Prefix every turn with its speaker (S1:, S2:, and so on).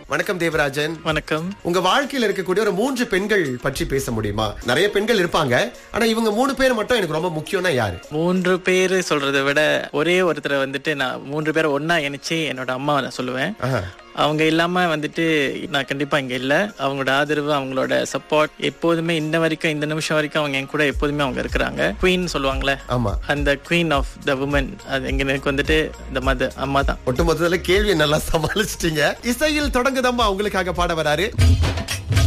S1: வணக்கம் தேவராஜன்
S2: வணக்கம்
S1: உங்க வாழ்க்கையில இருக்கக்கூடிய ஒரு மூன்று பெண்கள் பற்றி பேச முடியுமா நிறைய பெண்கள் இருப்பாங்க ஆனா இவங்க மூணு பேர் மட்டும் எனக்கு ரொம்ப முக்கியம்னா யாரு
S2: மூன்று பேர் சொல்றதை விட ஒரே ஒருத்தரை வந்துட்டு நான் மூன்று பேரை ஒண்ணா இணைச்சு என்னோட அம்மா நான் சொல்லுவேன்
S1: ஆஹா.
S2: அவங்க இல்லாம வந்துட்டு நான் கண்டிப்பா இங்க இல்ல அவங்களோட ஆதரவு அவங்களோட சப்போர்ட் எப்போதுமே இந்த வரைக்கும் இந்த நிமிஷம் வரைக்கும் அவங்க என் கூட எப்போதுமே அவங்க இருக்கிறாங்க குவீன் சொல்லுவாங்களே
S1: ஆமா
S2: அந்த குவீன் ஆஃப் த உமன் அது எங்க எனக்கு வந்துட்டு இந்த மத அம்மா தான்
S1: ஒட்டுமொத்தத்துல கேள்வியை நல்லா சமாளிச்சிட்டீங்க இசையில் தொடங்குதம்மா உங்களுக்காக பாட வராரு